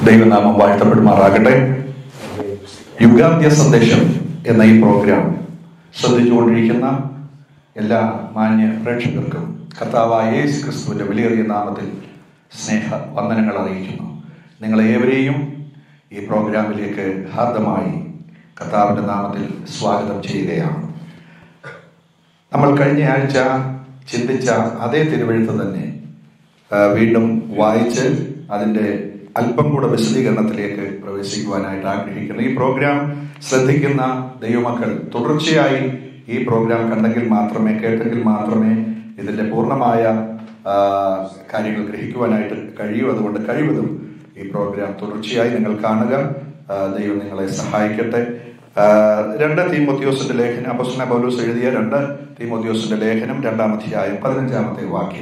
ദൈവനാമം വാഴ്ത്തപ്പെടുമാറാകട്ടെ യുഗാന്ത്യ സന്ദേശം എന്ന ഈ പ്രോഗ്രാം ശ്രദ്ധിച്ചുകൊണ്ടിരിക്കുന്ന എല്ലാ മാന്യ പ്രേക്ഷകർക്കും കർത്താവായ യേശു ക്രിസ്തുവിന്റെ വിലയേറിയ നാമത്തിൽ സ്നേഹ വന്ദനങ്ങൾ അറിയിക്കുന്നു നിങ്ങളെ ഏവരെയും ഈ പ്രോഗ്രാമിലേക്ക് ഹാർദമായി കർത്താവിന്റെ നാമത്തിൽ സ്വാഗതം ചെയ്യുകയാണ് നമ്മൾ കഴിഞ്ഞ ആഴ്ച ചിന്തിച്ച അതേ തിരുവഴുത്ത് തന്നെ ആ, വീണ്ടും വായിച്ച് അതിൻ്റെ അല്പം കൂടെ വിശദീകരണത്തിലേക്ക് പ്രവേശിക്കുവാനായിട്ട് ആഗ്രഹിക്കുന്നു ഈ പ്രോഗ്രാം ശ്രദ്ധിക്കുന്ന ദൈവമക്കൾ തുടർച്ചയായി ഈ പ്രോഗ്രാം കണ്ടെങ്കിൽ മാത്രമേ കേട്ടെങ്കിൽ മാത്രമേ ഇതിൻ്റെ പൂർണ്ണമായ ആ, കാര്യങ്ങൾ ഗ്രഹിക്കുവാനായിട്ട് കഴിയൂ അതുകൊണ്ട് കഴിവതും ഈ പ്രോഗ്രാം തുടർച്ചയായി നിങ്ങൾ കാണുക ആ, ദൈവം നിങ്ങളെ സഹായിക്കട്ടെ ആ, രണ്ട് തീമോത്യോസിന്റെ ലേഖനം അപ്പസ്ന പൗലോസ് എഴുതിയ രണ്ട് തീമോത്യോസിന്റെ ലേഖനം രണ്ടാം അധ്യായം പതിനഞ്ചാമത്തെ വാക്യം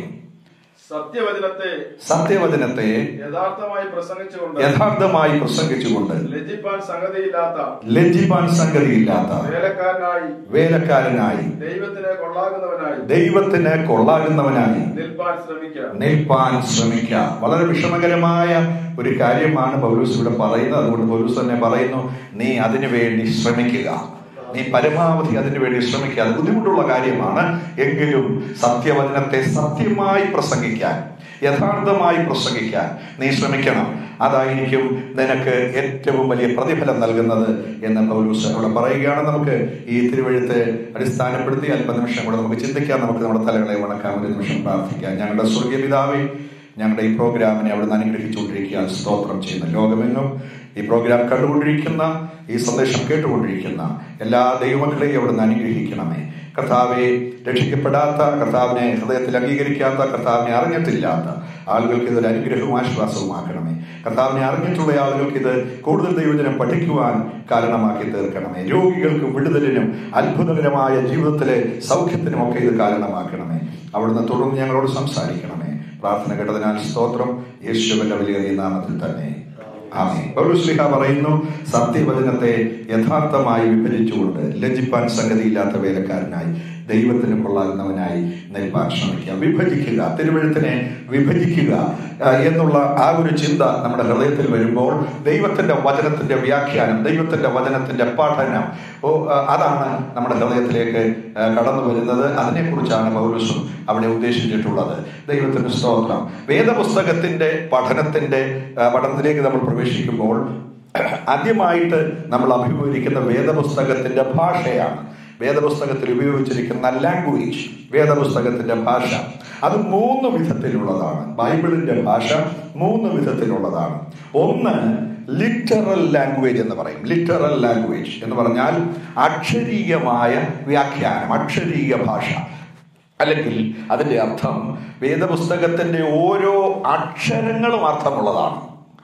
സത്യവചനത്തെ സത്യവചനത്തെ യഥാർത്ഥമായി പ്രസംഗിച്ചുകൊണ്ട് യഥാർത്ഥമായി പ്രസംഗിച്ചുകൊണ്ട് ലജ്ജിപ്പാൻ സംഗതിയില്ലാത്ത ലജ്ജിപ്പാൻ സംഗതിയില്ലാത്ത വേലക്കാരനായി വേലക്കാരനായി ദൈവത്തിന് കൊള്ളാകുന്നവനായി ദൈവത്തിന് കൊള്ളാകുന്നവനായി നിൽപ്പാൻ ശ്രമിക്കുക നിൽപ്പാൻ ശ്രമിക്കുക വളരെ വിഷമകരമായ ഒരു കാര്യമാണ് പൗലൂസ് ഇവിടെ പറയുന്നത് അതുകൊണ്ട് പൗലൂസ് തന്നെ പറയുന്നു നീ അതിനു വേണ്ടി ശ്രമിക്കുക നീ പരമാവധി അതിനു വേണ്ടി ശ്രമിക്കുക അത് ബുദ്ധിമുട്ടുള്ള കാര്യമാണ് എങ്കിലും സത്യവചനത്തെ സത്യമായി പ്രസംഗിക്കാൻ യഥാർത്ഥമായി പ്രസംഗിക്കാൻ നീ ശ്രമിക്കണം അതായിരിക്കും നിനക്ക് ഏറ്റവും വലിയ പ്രതിഫലം നൽകുന്നത് എന്ന് പൗലൂസ് അവിടെ പറയുകയാണ് നമുക്ക് ഈ തിരുവഴുത്തെ അടിസ്ഥാനപ്പെടുത്തി അല്പനിമിഷം കൂടെ നമുക്ക് ചിന്തിക്കാം നമുക്ക് നമ്മുടെ തലകളെ വണക്കാം ഒരു നിമിഷം പ്രാർത്ഥിക്കാം ഞങ്ങളുടെ സ്വർഗീയ പിതാവേ ഞങ്ങളുടെ ഈ പ്രോഗ്രാമിനെ അവിടുന്ന് അനുഗ്രഹിച്ചുകൊണ്ടിരിക്കുക സ്തോത്രം ചെയ്യുന്ന ലോകമെങ്ങും ഈ പ്രോഗ്രാം കണ്ടുകൊണ്ടിരിക്കുന്ന ഈ സന്ദേശം കേട്ടുകൊണ്ടിരിക്കുന്ന എല്ലാ ദൈവമക്കളെയും അവിടുന്ന് അനുഗ്രഹിക്കണമേ കർത്താവെ രക്ഷിക്കപ്പെടാത്ത കർത്താവിനെ ഹൃദയത്തിൽ അംഗീകരിക്കാത്ത കർത്താവിനെ അറിഞ്ഞിട്ടില്ലാത്ത ആളുകൾക്ക് ഇതൊരു അനുഗ്രഹവും ആശ്വാസവുമാക്കണമേ കർത്താവിനെ അറിഞ്ഞിട്ടുള്ള ആളുകൾക്ക് ഇത് കൂടുതൽ ദൈവജനം പഠിക്കുവാൻ കാരണമാക്കി തീർക്കണമേ രോഗികൾക്ക് വിടുതലിനും അത്ഭുതകരമായ ജീവിതത്തിലെ സൗഖ്യത്തിനും ഒക്കെ ഇത് കാരണമാക്കണമേ അവിടുന്ന് തുടർന്ന് ഞങ്ങളോട് സംസാരിക്കണമേ പ്രാർത്ഥന കേട്ടതിനാൽ സ്തോത്രം യേശുവിന്റെ വലിയ നാമത്തിൽ തന്നെ ആമേ പൗലുസ്ലിഹ പറയുന്നു സത്യവചനത്തെ യഥാർത്ഥമായി വിഭജിച്ചുകൊണ്ട് ലജ്ജിപ്പാൻ സംഗതിയില്ലാത്ത വേലക്കാരനായി ദൈവത്തിന് കൊള്ളാകുന്നവനായി നിൽപ്പാൻ ശ്രമിക്കുക വിഭജിക്കുക തിരുവഴുത്തിനെ വിഭജിക്കുക ആ, എന്നുള്ള ആ ഒരു ചിന്ത നമ്മുടെ ഹൃദയത്തിൽ വരുമ്പോൾ ദൈവത്തിന്റെ വചനത്തിന്റെ വ്യാഖ്യാനം ദൈവത്തിന്റെ വചനത്തിന്റെ പഠനം ഓ ആ, അതാണ് നമ്മുടെ ഹൃദയത്തിലേക്ക് ആ, കടന്നു വരുന്നത് അതിനെക്കുറിച്ചാണ് പൗലുസും അവിടെ ഉദ്ദേശിച്ചിട്ടുള്ളത് ദൈവത്തിന്റെ സ്തോത്രം വേദപുസ്തകത്തിന്റെ പഠനത്തിന്റെ ആ, പഠനത്തിലേക്ക് നമ്മൾ പ്രവേശിക്കുമ്പോൾ ആദ്യമായിട്ട് നമ്മൾ അഭിമുഖീകരിക്കുന്ന വേദപുസ്തകത്തിന്റെ ഭാഷയാണ് വേദപുസ്തകത്തിൽ ഉപയോഗിച്ചിരിക്കുന്ന ലാംഗ്വേജ് വേദപുസ്തകത്തിന്റെ ഭാഷ അത് മൂന്ന് വിധത്തിലുള്ളതാണ് ബൈബിളിന്റെ ഭാഷ മൂന്ന് വിധത്തിലുള്ളതാണ് ഒന്ന് ലിറ്ററൽ ലാംഗ്വേജ് എന്ന് പറയും ലിറ്ററൽ ലാംഗ്വേജ് എന്ന് പറഞ്ഞാൽ അക്ഷരീയമായ വ്യാഖ്യാനം അക്ഷരീയ ഭാഷ അല്ലെങ്കിൽ അതിന്റെ അർത്ഥം വേദപുസ്തകത്തിന്റെ ഓരോ അക്ഷരങ്ങളും അർത്ഥമുള്ളതാണ്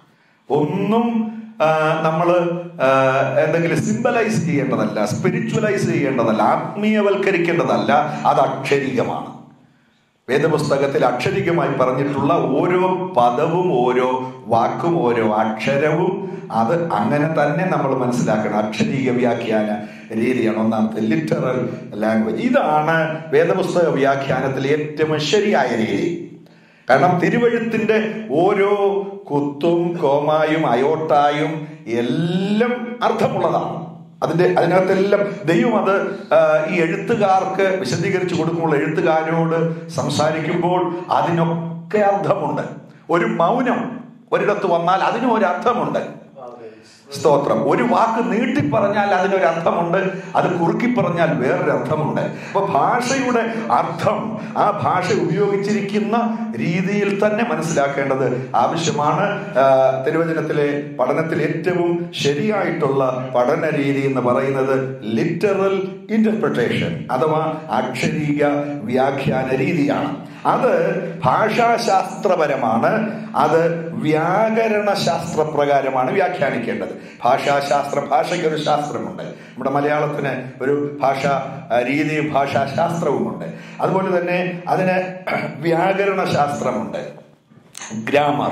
ഒന്നും നമ്മൾ എന്തെങ്കിലും സിംബലൈസ് ചെയ്യേണ്ടതല്ല സ്പിരിച്വലൈസ് ചെയ്യേണ്ടതല്ല ആത്മീയവൽക്കരിക്കേണ്ടതല്ല അത് അക്ഷരീകമാണ് വേദപുസ്തകത്തിൽ അക്ഷരികമായി പറഞ്ഞിട്ടുള്ള ഓരോ പദവും ഓരോ വാക്കും ഓരോ അക്ഷരവും അത് അങ്ങനെ തന്നെ നമ്മൾ മനസ്സിലാക്കണം അക്ഷരീക വ്യാഖ്യാന രീതിയാണ് ഒന്നാമത്തെ ലിറ്ററൽ ലാംഗ്വേജ് ഇതാണ് വേദപുസ്തക വ്യാഖ്യാനത്തിൽ ഏറ്റവും ശരിയായ രീതി കാരണം തിരുവഴുത്തിന്റെ ഓരോ കുത്തും കോമായും അയോട്ടായും എല്ലാം അർത്ഥമുള്ളതാണ് അതിന്റെ അതിനകത്തെല്ലാം ദൈവം അത് ആ, ഈ എഴുത്തുകാർക്ക് വിശദീകരിച്ചു കൊടുക്കുമ്പോൾ എഴുത്തുകാരോട് സംസാരിക്കുമ്പോൾ അതിനൊക്കെ അർത്ഥമുണ്ട് ഒരു മൗനം ഒരിടത്ത് വന്നാൽ അതിനും ഒരു അർത്ഥമുണ്ട് സ്തോത്രം ഒരു വാക്ക് നീട്ടി പറഞ്ഞാൽ അതിനൊരു അർത്ഥമുണ്ട് അത് കുറുക്കി പറഞ്ഞാൽ വേറൊരു അർത്ഥമുണ്ട് അപ്പൊ ഭാഷയുടെ അർത്ഥം ആ ഭാഷ ഉപയോഗിച്ചിരിക്കുന്ന രീതിയിൽ തന്നെ മനസ്സിലാക്കേണ്ടത് ആവശ്യമാണ് ആ, തിരുവചനത്തിലെ പഠനത്തിൽ ഏറ്റവും ശരിയായിട്ടുള്ള പഠന രീതി എന്ന് പറയുന്നത് ലിറ്ററൽ ഇന്റർപ്രിട്ടേഷൻ അഥവാ അക്ഷരീക വ്യാഖ്യാന രീതിയാണ് അത് ഭാഷാശാസ്ത്രപരമാണ് അത് വ്യാകരണ ശാസ്ത്രപ്രകാരമാണ് വ്യാഖ്യാനിക്കേണ്ടത് ഭാഷാശാസ്ത്ര ഭാഷയ്ക്ക് ഒരു ശാസ്ത്രമുണ്ട് നമ്മുടെ മലയാളത്തിന് ഒരു ഭാഷ ആ, രീതിയും ഭാഷാശാസ്ത്രവുമുണ്ട് അതുപോലെ തന്നെ അതിന് വ്യാകരണ ശാസ്ത്രമുണ്ട് ഗ്രാമർ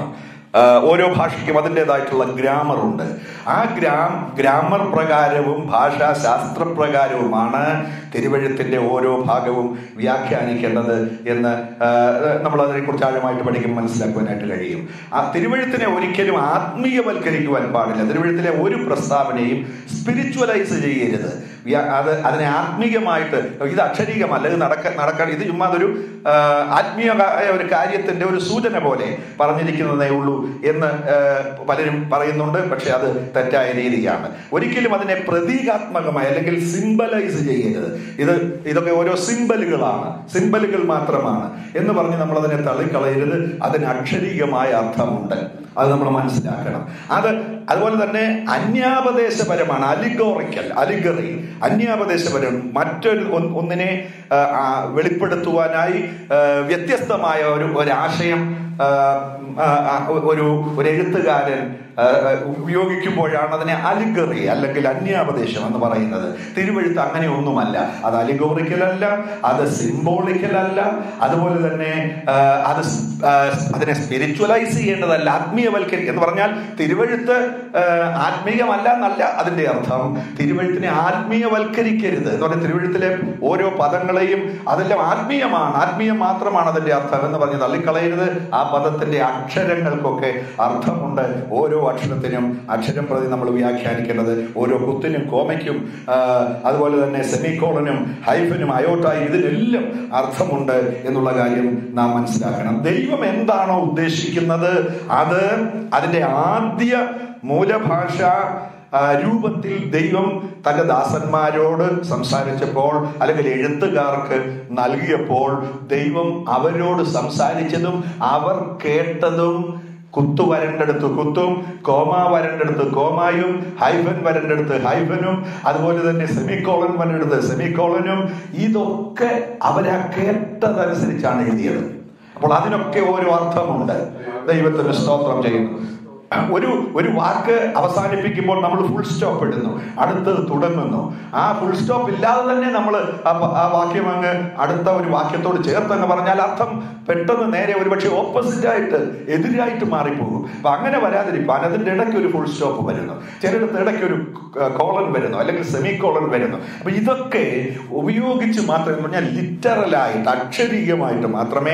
ആ, ഓരോ ഭാഷയ്ക്കും അതിൻ്റെതായിട്ടുള്ള ഗ്രാമർ ഉണ്ട് ആ ഗ്രാം ഗ്രാമർ പ്രകാരവും ഭാഷാശാസ്ത്ര പ്രകാരവുമാണ് തിരുവഴുത്തിന്റെ ഓരോ ഭാഗവും വ്യാഖ്യാനിക്കേണ്ടത് എന്ന് ആ, നമ്മൾ അതിനെക്കുറിച്ച് ആഴമായിട്ട് പഠിക്കുമ്പോൾ മനസ്സിലാക്കുവാനായിട്ട് കഴിയും ആ തിരുവഴുത്തിനെ ഒരിക്കലും ആത്മീയവൽക്കരിക്കുവാൻ പാടില്ല തിരുവഴുത്തിലെ ഒരു പ്രസ്താവനയും സ്പിരിച്വലൈസ് ചെയ്യരുത് വ്യ- അത് അതിനെ ആത്മീയമായിട്ട് ഇത് അക്ഷരീകമല്ല ഇത് നടക്ക നടക്കാൻ ഇത് ചുമ്മാ അതൊരു ആ, ആത്മീയമായ ഒരു കാര്യത്തിന്റെ ഒരു സൂചന പോലെ പറഞ്ഞിരിക്കുന്നതേ ഉള്ളൂ എന്ന് ആ, പലരും പറയുന്നുണ്ട് പക്ഷെ അത് തെറ്റായ രീതിയാണ് ഒരിക്കലും അതിനെ പ്രതീകാത്മകമായി അല്ലെങ്കിൽ സിംബലൈസ് ചെയ്യരുത് ഇത് ഇതൊക്കെ ഓരോ സിംബലുകളാണ് സിംബലുകൾ മാത്രമാണ് എന്ന് പറഞ്ഞ് നമ്മൾ അതിനെ തള്ളിക്കളയരുത് അതിന് അക്ഷരീകമായ അർത്ഥമുണ്ട് അത് നമ്മൾ മനസ്സിലാക്കണം അത് അതുപോലെ തന്നെ അന്യാപദേശപരമാണ് അലിഗോറിക്കൽ അലിഗറി അന്യാപദേശപരം മറ്റൊരു ഒന്ന് ഒന്നിനെ ആ, ആ, വെളിപ്പെടുത്തുവാനായി ആ, വ്യത്യസ്തമായ ഒരു ഒരാശയം ആ, ആ, ആ, ഒരു ഒരു എഴുത്തുകാരൻ ആ, ആ, ഉപയോഗിക്കുമ്പോഴാണ് അതിനെ അലിഗറി അല്ലെങ്കിൽ അന്യാപദേശം എന്ന് പറയുന്നത് തിരുവഴുത്ത് അങ്ങനെ ഒന്നുമല്ല അത് അലിഗോറിക്കൽ അല്ല അത് സിംബോളിക്കൽ അല്ല അതുപോലെ തന്നെ ആ, അത് സ്- ആ, അതിനെ സ്പിരിച്വലൈസ് ചെയ്യേണ്ടതല്ല ആത്മീയവൽക്കരി എന്ന് പറഞ്ഞാൽ തിരുവഴുത്ത് ആ, ആത്മീയമല്ല എന്നല്ല അതിന്റെ അർത്ഥം തിരുവഴുത്തിനെ ആത്മീയവൽക്കരിക്കരുത് എന്ന് പറഞ്ഞാൽ തിരുവഴുത്തിലെ ഓരോ പദങ്ങളെയും അതെല്ലാം ആത്മീയമാണ് ആത്മീയം മാത്രമാണ് അതിന്റെ അർത്ഥം എന്ന് പറഞ്ഞ് തള്ളിക്കളയരുത് ആ പദത്തിന്റെ അക്ഷരങ്ങൾക്കൊക്കെ അർത്ഥമുണ്ട് ഓരോ അക്ഷരത്തിനും അക്ഷരം പ്രതി നമ്മൾ വ്യാഖ്യാനിക്കേണ്ടത് ഓരോ കുത്തിനും കോമയ്ക്കും ആ, അതുപോലെ തന്നെ സെമിക്കോളനും ഹൈഫനും അയോട്ടായും ഇതിനെല്ലാം അർത്ഥമുണ്ട് എന്നുള്ള കാര്യം നാം മനസ്സിലാക്കണം ദൈവം എന്താണോ ഉദ്ദേശിക്കുന്നത് അത് അതിന്റെ ആദ്യ മൂലഭാഷ ആ, രൂപത്തിൽ ദൈവം തന്റെ ദാസന്മാരോട് സംസാരിച്ചപ്പോൾ അല്ലെങ്കിൽ എഴുത്തുകാർക്ക് നൽകിയപ്പോൾ ദൈവം അവരോട് സംസാരിച്ചതും അവർ കേട്ടതും കുത്തു വരണ്ടെടുത്ത് കുത്തും കോമ വരണ്ടെടുത്ത് കോമായും ഹൈഫൻ വരണ്ടെടുത്ത് ഹൈഫനും അതുപോലെ തന്നെ സെമിക്കോളൻ വരണ്ടെടുത്ത് സെമിക്കോളനും ഇതൊക്കെ അവരാ കേട്ടതനുസരിച്ചാണ് എഴുതിയത് അപ്പോൾ അതിനൊക്കെ ഓരോ അർത്ഥമുണ്ട് ദൈവത്തിന് സ്തോത്രം ചെയ്യുന്നു ഒരു ഒരു വാക്ക് അവസാനിപ്പിക്കുമ്പോൾ നമ്മൾ ഫുൾ സ്റ്റോപ്പ് ഇടുന്നു അടുത്തത് തുടങ്ങുന്നു ആ ഫുൾ സ്റ്റോപ്പ് ഇല്ലാതെ തന്നെ നമ്മൾ ആ വാക്യം അങ്ങ് അടുത്ത ഒരു വാക്യത്തോട് ചേർത്തങ്ങ് പറഞ്ഞാൽ അർത്ഥം പെട്ടെന്ന് നേരെ ഒരുപക്ഷെ ഓപ്പോസിറ്റ് ആയിട്ട് എതിരായിട്ട് മാറിപ്പോകും അപ്പൊ അങ്ങനെ വരാതിരിക്കാൻ അതിന്റെ ഇടയ്ക്ക് ഒരു ഫുൾ സ്റ്റോപ്പ് വരുന്നു ചിലയിടത്ത് ഇടയ്ക്ക് ഒരു കോളൻ വരുന്നു അല്ലെങ്കിൽ സെമി കോളൻ വരുന്നു അപ്പൊ ഇതൊക്കെ ഉപയോഗിച്ച് മാത്രമേ എന്ന് പറഞ്ഞാൽ ലിറ്ററലായിട്ട് അക്ഷരീയമായിട്ട് മാത്രമേ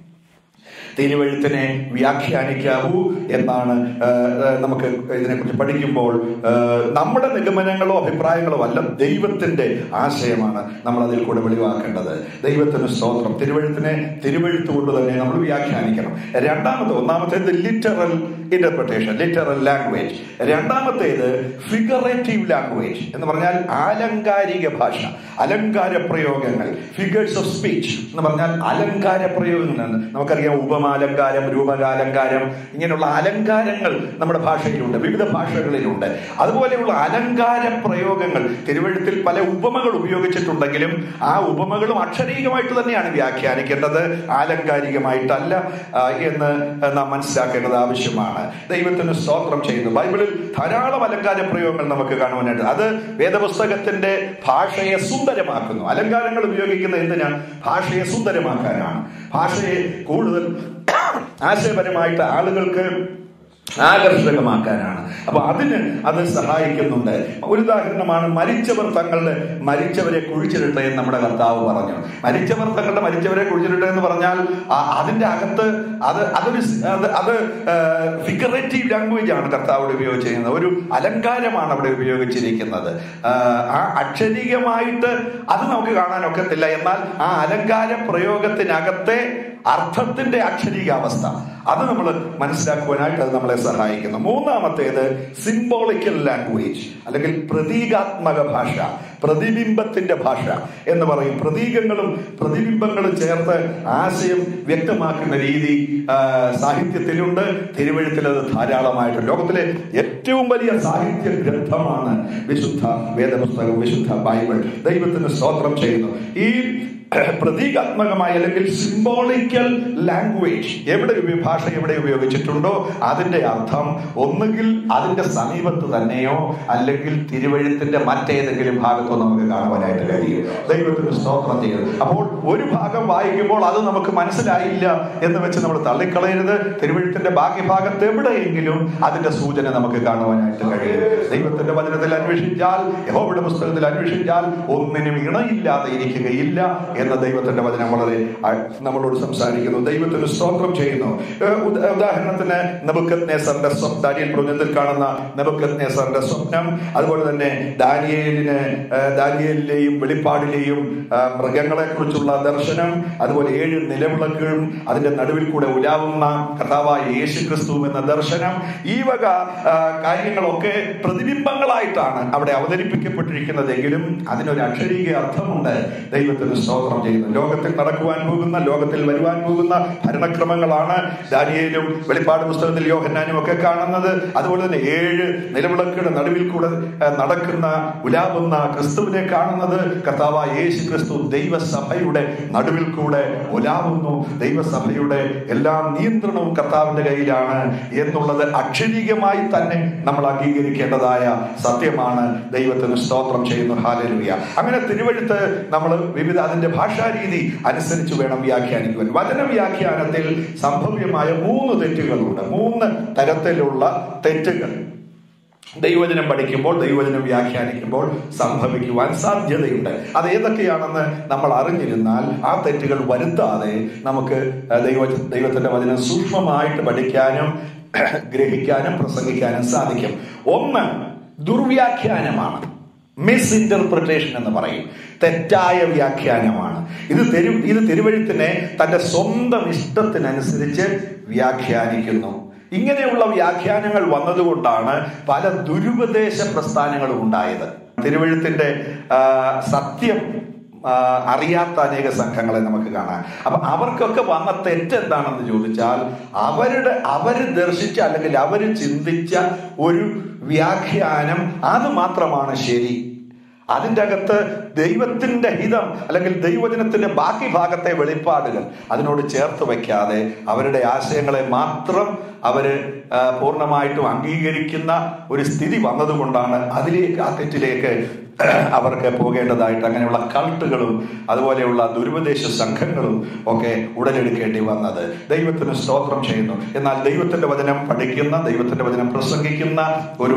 തിരുവഴുത്തിനെ വ്യാഖ്യാനിക്കാവൂ എന്നാണ് ആ, ആ, നമുക്ക് ഇതിനെക്കുറിച്ച് പഠിക്കുമ്പോൾ ആ, നമ്മുടെ നിഗമനങ്ങളോ അഭിപ്രായങ്ങളോ അല്ല ദൈവത്തിന്റെ ആശയമാണ് നമ്മൾ അതിൽ കൂടെ വെളിവാക്കേണ്ടത് ദൈവത്തിന് സ്തോത്രം തിരുവഴുത്തിനെ തിരുവഴുത്ത് കൊണ്ട് തന്നെ നമ്മൾ വ്യാഖ്യാനിക്കണം രണ്ടാമത്തെ ഒന്നാമത്തേത് ലിറ്ററൽ ഇന്റർപ്രിട്ടേഷൻ ലിറ്ററൽ ലാംഗ്വേജ് രണ്ടാമത്തേത് ഫിഗറേറ്റീവ് ലാംഗ്വേജ് എന്ന് പറഞ്ഞാൽ ആലങ്കാരിക ഭാഷ അലങ്കാര പ്രയോഗങ്ങൾ ഫിഗേഴ്സ് ഓഫ് സ്പീച്ച് എന്ന് പറഞ്ഞാൽ അലങ്കാര പ്രയോഗങ്ങളാണ് നമുക്കറിയാം ഉപമാലങ്കാരം രൂപകാലങ്കാരം ഇങ്ങനെയുള്ള അലങ്കാരങ്ങൾ നമ്മുടെ ഭാഷയിലുണ്ട് വിവിധ ഭാഷകളിലുണ്ട് അതുപോലെയുള്ള അലങ്കാര പ്രയോഗങ്ങൾ തിരുവഴുത്തിൽ പല ഉപമകൾ ഉപയോഗിച്ചിട്ടുണ്ടെങ്കിലും ആ ഉപമകളും അക്ഷരീകമായിട്ട് തന്നെയാണ് വ്യാഖ്യാനിക്കേണ്ടത് ആലങ്കാരികമായിട്ടല്ല ആ, എന്ന് നാം മനസ്സിലാക്കേണ്ടത് ആവശ്യമാണ് ദൈവത്തിന് സ്തോത്രം ചെയ്യുന്നു ബൈബിളിൽ ധാരാളം അലങ്കാര പ്രയോഗങ്ങൾ നമുക്ക് കാണുവാനായിട്ട് അത് വേദപുസ്തകത്തിന്റെ ഭാഷയെ സുന്ദരമാക്കുന്നു അലങ്കാരങ്ങൾ ഉപയോഗിക്കുന്ന എന്തിനാണ് ഭാഷയെ സുന്ദരമാക്കാനാണ് ഭാഷയെ കൂടുതൽ ആശയപരമായിട്ട് ആളുകൾക്ക് ആകർഷകമാക്കാനാണ് അപ്പൊ അതിന് അത് സഹായിക്കുന്നുണ്ട് ഒരു ഉദാഹരണമാണ് മരിച്ചവർ തങ്ങളുടെ മരിച്ചവരെ കുഴിച്ചിടട്ടെ എന്ന് നമ്മുടെ കർത്താവ് പറഞ്ഞു മരിച്ചവർ തങ്ങളുടെ മരിച്ചവരെ കുഴിച്ചിടട്ടെ എന്ന് പറഞ്ഞാൽ ആ- അതിന്റെ അകത്ത് അത് അതൊരു സ്- അത് അത് ഫിഗറേറ്റീവ് ലാംഗ്വേജ് ആണ് കർത്താവ് ഉപയോഗിച്ചിരിക്കുന്നത് ഒരു അലങ്കാരമാണ് അവിടെ ഉപയോഗിച്ചിരിക്കുന്നത് ആ, ആ അക്ഷരീകമായിട്ട് അത് നമുക്ക് കാണാനൊക്കത്തില്ല എന്നാൽ ആ അലങ്കാര പ്രയോഗത്തിനകത്തെ അർത്ഥത്തിന്റെ അക്ഷരീകാവസ്ഥ അത് നമ്മൾ മനസ്സിലാക്കുവാനായിട്ട് അത് നമ്മളെ സഹായിക്കുന്നു മൂന്നാമത്തേത് സിംബോളിക്കൽ ലാംഗ്വേജ് അല്ലെങ്കിൽ പ്രതീകാത്മക ഭാഷ പ്രതിബിംബത്തിന്റെ ഭാഷ എന്ന് പറയും പ്രതീകങ്ങളും പ്രതിബിംബങ്ങളും ചേർത്ത് ആശയം വ്യക്തമാക്കുന്ന രീതി ആ, സാഹിത്യത്തിലുണ്ട് തിരുവഴുത്തിൽ അത് ധാരാളമായിട്ട് ലോകത്തിലെ ഏറ്റവും വലിയ സാഹിത്യ ഗ്രന്ഥമാണ് വിശുദ്ധ വേദപുസ്തകം വിശുദ്ധ ബൈബിൾ ദൈവത്തിന് സ്തോത്രം ചെയ്യുന്നു ഈ പ്രതീകാത്മകമായ അല്ലെങ്കിൽ സിംബോളിക്കൽ ലാംഗ്വേജ് എവിടെ ഉപ- ഭാഷ എവിടെ ഉപയോഗിച്ചിട്ടുണ്ടോ അതിന്റെ അർത്ഥം ഒന്നുകിൽ അതിന്റെ സമീപത്ത് തന്നെയോ അല്ലെങ്കിൽ തിരുവഴുത്തിന്റെ മറ്റേതെങ്കിലും ഭാഗത്തോ നമുക്ക് കാണുവാനായിട്ട് കഴിയും ദൈവത്തിന് സ്തോത്രം ചെയ്യുന്നത് അപ്പോൾ ഒരു ഭാഗം വായിക്കുമ്പോൾ അത് നമുക്ക് മനസ്സിലായില്ല എന്ന് വെച്ച് നമ്മൾ തള്ളിക്കളയരുത് തിരുവഴുത്തിന്റെ ബാക്കി ഭാഗത്ത് എവിടെയെങ്കിലും അതിന്റെ സൂചന നമുക്ക് കാണുവാനായിട്ട് കഴിയും ദൈവത്തിന്റെ വചനത്തിൽ അന്വേഷിച്ചാൽ യഹോവയുടെ പുസ്തകത്തിൽ അന്വേഷിച്ചാൽ ഒന്നിനും ഇണയില്ലാതെ ഇരിക്കുകയില്ല എന്ന ദൈവത്തിന്റെ വചനം വളരെ ആ, നമ്മളോട് സംസാരിക്കുന്നു ദൈവത്തിന് സ്തോത്രം ചെയ്യുന്നു ഏഹ് ഉദ- ഉദാഹരണത്തിന് നബുക്കത് നേസറിന്റെ സ്വപ്നം ദാനിയൽ പ്രവചനത്തിൽ കാണുന്ന നബുക്കത് നേസറിന്റെ സ്വപ്നം അതുപോലെ തന്നെ ദാനിയേലിന് ഏഹ് ദാനിയേലിലെയും വെളിപ്പാടിലെയും ഏഹ് മൃഗങ്ങളെ കുറിച്ചുള്ള ദർശനം അതുപോലെ ഏഴ് നിലവിളക്കുകളും അതിന്റെ നടുവിൽ കൂടെ ഉലാവുന്ന കർത്താവായ യേശു ക്രിസ്തു എന്ന ദർശനം ഈ വക ആ, കാര്യങ്ങളൊക്കെ പ്രതിബിംബങ്ങളായിട്ടാണ് അവിടെ അവതരിപ്പിക്കപ്പെട്ടിരിക്കുന്നതെങ്കിലും അതിനൊരു അക്ഷരീക അർത്ഥമുണ്ട് ദൈവത്തിന് സ്തോത്രം ചെയ്യുന്നു ലോകത്തിൽ നടക്കുവാൻ പോകുന്ന ലോകത്തിൽ വരുവാൻ പോകുന്ന ഭരണക്രമങ്ങളാണ് ദാനിയേലും വെളിപ്പാട് പുസ്തകത്തിൽ യോഹന്നാനും ഒക്കെ കാണുന്നത് അതുപോലെ തന്നെ ഏഴ് നിലവിളക്കുകളുടെ നടുവിൽ കൂടെ ആ, നടക്കുന്ന ഉലാവുന്ന ക്രിസ്തുവിനെ കാണുന്നത് കർത്താവായ യേശു ക്രിസ്തു ദൈവസഭയുടെ നടുവിൽ കൂടെ ഉലാവുന്നു ദൈവസഭയുടെ എല്ലാ നിയന്ത്രണവും കർത്താവിന്റെ കയ്യിലാണ് എന്നുള്ളത് അക്ഷരീകമായി തന്നെ നമ്മൾ അംഗീകരിക്കേണ്ടതായ സത്യമാണ് ദൈവത്തിന് സ്തോത്രം ചെയ്യുന്നു ഹാലലുയ അങ്ങനെ തിരുവഴുത്ത് നമ്മൾ വിവിധ അതിന്റെ ഭാഷാരീതി അനുസരിച്ച് വേണം വ്യാഖ്യാനിക്കുവാൻ വചന വ്യാഖ്യാനത്തിൽ സംഭവ്യമായ മൂന്ന് തെറ്റുകളുണ്ട് മൂന്ന് തരത്തിലുള്ള തെറ്റുകൾ ദൈവജനം പഠിക്കുമ്പോൾ ദൈവജനം വ്യാഖ്യാനിക്കുമ്പോൾ സംഭവിക്കുവാൻ സാധ്യതയുണ്ട് അത് ഏതൊക്കെയാണെന്ന് നമ്മൾ അറിഞ്ഞിരുന്നാൽ ആ തെറ്റുകൾ വരുത്താതെ നമുക്ക് ദൈവ ദൈവത്തിന്റെ വചനം സൂക്ഷ്മമായിട്ട് പഠിക്കാനും ഗ്രഹിക്കാനും പ്രസംഗിക്കാനും സാധിക്കും ഒന്ന് ദുർവ്യാഖ്യാനമാണ് മിസ് ഇന്റർപ്രിട്ടേഷൻ എന്ന് പറയും തെറ്റായ വ്യാഖ്യാനമാണ് ഇത് തെരു ഇത് തിരുവഴുത്തിനെ തന്റെ സ്വന്തം ഇഷ്ടത്തിനനുസരിച്ച് വ്യാഖ്യാനിക്കുന്നു ഇങ്ങനെയുള്ള വ്യാഖ്യാനങ്ങൾ വന്നതുകൊണ്ടാണ് പല ദുരുപദേശ പ്രസ്ഥാനങ്ങളും ഉണ്ടായത് തിരുവഴുത്തിന്റെ ആ, സത്യം ആ, അറിയാത്ത അനേക സംഘങ്ങളെ നമുക്ക് കാണാം അപ്പൊ അവർക്കൊക്കെ വന്ന തെറ്റെന്താണെന്ന് ചോദിച്ചാൽ അവരുടെ അവര് ദർശിച്ച അല്ലെങ്കിൽ അവര് ചിന്തിച്ച ഒരു വ്യാഖ്യാനം അത് മാത്രമാണ് ശരി അതിൻ്റെ അകത്ത് ദൈവത്തിന്റെ ഹിതം അല്ലെങ്കിൽ ദൈവജനത്തിന്റെ ബാക്കി ഭാഗത്തെ വെളിപ്പാടുകൾ അതിനോട് ചേർത്ത് വയ്ക്കാതെ അവരുടെ ആശയങ്ങളെ മാത്രം അവര് ആ, പൂർണ്ണമായിട്ടും അംഗീകരിക്കുന്ന ഒരു സ്ഥിതി വന്നതുകൊണ്ടാണ് അതിലേക്ക് ആ തെറ്റിലേക്ക് അവർക്ക് പോകേണ്ടതായിട്ട് അങ്ങനെയുള്ള കൾട്ടുകളും അതുപോലെയുള്ള ദുരുപദേശ സംഘങ്ങളും ഒക്കെ ഉടലെടുക്കേണ്ടി വന്നത് ദൈവത്തിന് സ്തോത്രം ചെയ്യുന്നു എന്നാൽ ദൈവത്തിന്റെ വചനം പഠിക്കുന്ന ദൈവത്തിന്റെ വചനം പ്രസംഗിക്കുന്ന ഒരു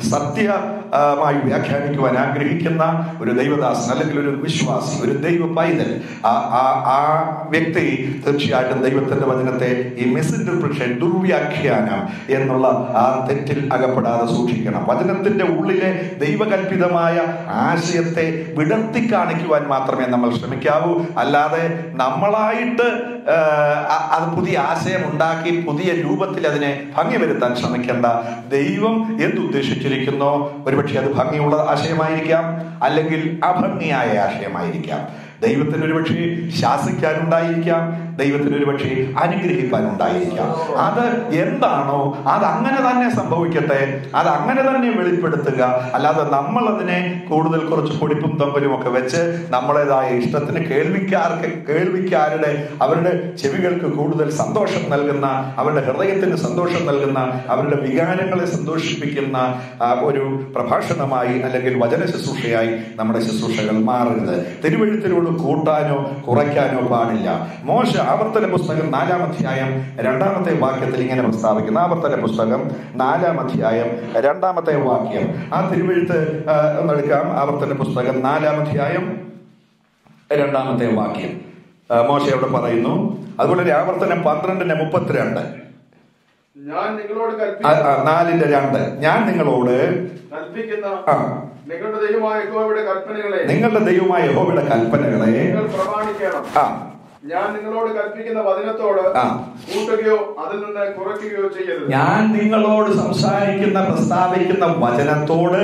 സത്യമായി വ്യാഖ്യാനിക്കുവാൻ ആഗ്രഹിക്കുന്ന ഒരു ദൈവദാസൻ അല്ലെങ്കിൽ ഒരു വിശ്വാസി ഒരു ദൈവ പൈതൽ ആ ആ- ആ വ്യക്തി തീർച്ചയായിട്ടും ദൈവത്തിന്റെ വചനത്തെ ഈ മിസ്ഇന്റർപ്രിഷൻ ദുർവ്യാഖ്യാനം എന്നുള്ള ആ തെറ്റിൽ അകപ്പെടാതെ സൂക്ഷിക്കണം വചനത്തിന്റെ ഉള്ളിലെ ദൈവകൽപിതമായ ആശയത്തെ വിടർത്തി കാണിക്കുവാൻ മാത്രമേ നമ്മൾ ശ്രമിക്കാവൂ അല്ലാതെ നമ്മളായിട്ട് ആ, അ- അത് പുതിയ ആശയം ഉണ്ടാക്കി പുതിയ രൂപത്തിൽ അതിനെ ഭംഗി വരുത്താൻ ശ്രമിക്കേണ്ട ദൈവം എന്തുദ്ദേശിച്ചിരിക്കുന്നോ ഒരുപക്ഷെ അത് ഭംഗിയുള്ള ആശയമായിരിക്കാം അല്ലെങ്കിൽ അഭംഗിയായ ആശയമായിരിക്കാം ദൈവത്തിന് ഒരുപക്ഷെ ശാസിക്കാനുണ്ടായിരിക്കാം ദൈവത്തിന് ഒരുപക്ഷെ അനുഗ്രഹിക്കാനുണ്ടായിരിക്കാം അത് എന്താണോ അത് അങ്ങനെ തന്നെ സംഭവിക്കട്ടെ അത് അങ്ങനെ തന്നെ വെളിപ്പെടുത്തുക അല്ലാതെ നമ്മൾ അതിനെ കൂടുതൽ കുറച്ച് പൊടിപ്പും തമ്പലും ഒക്കെ വെച്ച് നമ്മളേതായ ഇഷ്ടത്തിന് കേൾവിക്കാർക്ക് കേൾവിക്കാരുടെ അവരുടെ ചെവികൾക്ക് കൂടുതൽ സന്തോഷം നൽകുന്ന അവരുടെ ഹൃദയത്തിന് സന്തോഷം നൽകുന്ന അവരുടെ വികാരങ്ങളെ സന്തോഷിപ്പിക്കുന്ന ആ, ഒരു പ്രഭാഷണമായി അല്ലെങ്കിൽ വചന ശുശ്രൂഷയായി നമ്മുടെ ശുശ്രൂഷകൾ മാറരുത് തിരുവഴുത്തിനോട് കൂട്ടാനോ കുറയ്ക്കാനോ പാടില്ല മോശ ആവർത്തന പുസ്തകം നാലാം അധ്യായം രണ്ടാമത്തെ വാക്യത്തിൽ ഇങ്ങനെ പ്രസ്താവിക്കുന്നു ആവർത്തന പുസ്തകം നാലാം അധ്യായം രണ്ടാമത്തെ വാക്യം ആ തിരുവഴുത്ത് ആ, ഒന്നെടുക്കാം ആവർത്തന പുസ്തകം നാലാം അധ്യായം രണ്ടാമത്തെ വാക്യം ആ, മോശ അവിടെ പറയുന്നു അതുപോലെ തന്നെ ആവർത്തനം പന്ത്രണ്ടിന് മുപ്പത്തിരണ്ട് ഞാൻ നിങ്ങളോട് ആ, കൽപ്പിക്കുന്ന ആ, നാലിന്റെ രണ്ട് ഞാൻ നിങ്ങളോട് കൽപ്പിക്കുന്ന ആ നിങ്ങളുടെ ദൈവമായ യഹോവയുടെ കൽപ്പനകളെ നിങ്ങളുടെ ദൈവമായ യഹോവയുടെ കൽപ്പനകളെ നിങ്ങൾ പ്രമാണിക്കണം ആ ഞാൻ നിങ്ങളോട് കൽപ്പിക്കുന്ന വചനത്തോട് ആ. കൂട്ടുകയോ അതിൽ നിന്ന് കുറയ്ക്കുകയോ ചെയ്യരുത് ഞാൻ നിങ്ങളോട് സംസാരിക്കുന്ന പ്രസ്താവിക്കുന്ന വചനത്തോട്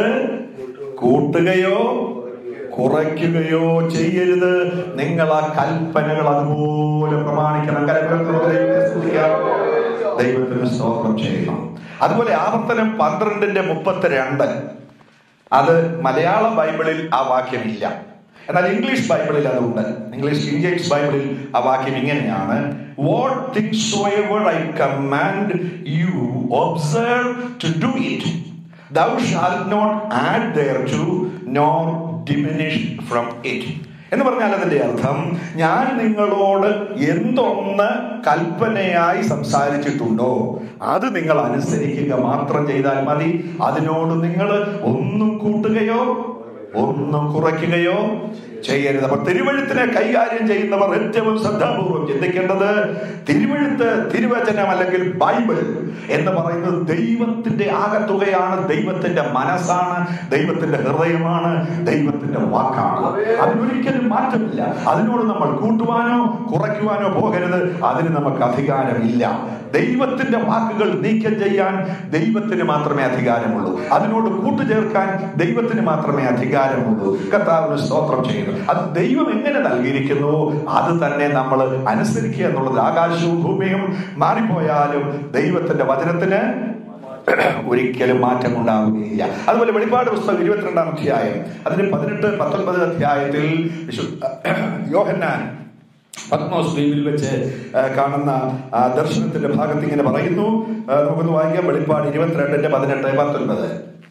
കൂട്ടുകയോ കുറയ്ക്കുകയോ ചെയ്യരുത് നിങ്ങൾ ആ കൽപ്പനകൾ അതുപോലെ പ്രമാണിക്കണം കരങ്ങൾക്ക് ദൈവത്തെ സ്തുതിക്കാം. ദൈവത്തിന് സ്തോത്രം ചെയ്യണം അതുപോലെ ആവർത്തനം പന്ത്രണ്ടിന്റെ മുപ്പത്തിരണ്ട് അത് മലയാള ബൈബിളിൽ ആ വാക്യമില്ല എന്നാൽ ഇംഗ്ലീഷ് ബൈബിളിൽ അതുണ്ട് ഇംഗ്ലീഷ് കിങ് ജെയിംസ് ബൈബിളിൽ ആ വാക്യം ഇങ്ങനെയാണ് what things soever I command you observe to do it thou shalt not add thereto nor diminish from it എന്ന് പറഞ്ഞാൽ അതിന്റെ അർത്ഥം ഞാൻ നിങ്ങളോട് എന്തൊന്ന് കൽപ്പനയായി സംസാരിച്ചിട്ടുണ്ടോ അത് നിങ്ങൾ അനുസരിക്കുക മാത്രം ചെയ്താൽ മതി അതിനോട് നിങ്ങൾ ഒന്നും കൂട്ടുകയോ ഒന്നും കുറയ്ക്കുകയോ ചെയ്യരുത് അപ്പൊ തിരുവഴുത്തിനെ കൈകാര്യം ചെയ്യുന്നവർ ഏറ്റവും ശ്രദ്ധാപൂർവം ചിന്തിക്കേണ്ടത് തിരുവഴുത്ത് തിരുവചനം അല്ലെങ്കിൽ ബൈബിൾ എന്ന് പറയുന്നത് ദൈവത്തിന്റെ ആകത്തുകയാണ് ദൈവത്തിന്റെ മനസ്സാണ് ദൈവത്തിന്റെ ഹൃദയമാണ് ദൈവത്തിന്റെ വാക്കാണ് അതിനൊരിക്കലും മാറ്റമില്ല അതിനോട് നമ്മൾ കൂട്ടുവാനോ കുറയ്ക്കുവാനോ പോകരുത് അതിന് നമുക്ക് അധികാരമില്ല ദൈവത്തിന്റെ വാക്കുകൾ നീക്കം ചെയ്യാൻ ദൈവത്തിന് മാത്രമേ അധികാരമുള്ളൂ അതിനോട് കൂട്ടുചേർക്കാൻ ദൈവത്തിന് മാത്രമേ അധികാരമുള്ളൂ കർത്താവിന് സ്തോത്രം ചെയ്യുന്നു അത് ദൈവം എങ്ങനെ നൽകിയിരിക്കുന്നു അത് തന്നെ നമ്മൾ അനുസരിക്കുക എന്നുള്ളത് ആകാശവും ഭൂമിയും മാറിപ്പോയാലും ദൈവത്തിന്റെ വചനത്തിന് ഒരിക്കലും മാറ്റം ഉണ്ടാവുകയില്ല അതുപോലെ വെളിപ്പാട് പുസ്തകം ഇരുപത്തിരണ്ടാം അധ്യായം അതിന് പതിനെട്ട് പത്തൊൻപത് അധ്യായത്തിൽ വിശു- യോഹന്നാൻ പത്മോസ് ദ്വീപിൽ വെച്ച് ആ, കാണുന്ന ആ ദർശനത്തിന്റെ ഭാഗത്ത് ഇങ്ങനെ പറയുന്നു ആ, നമുക്കൊന്ന് വായിക്കാം വെളിപ്പാട് ഇരുപത്തിരണ്ടിന്റെ പതിനെട്ട് പത്തൊൻപത്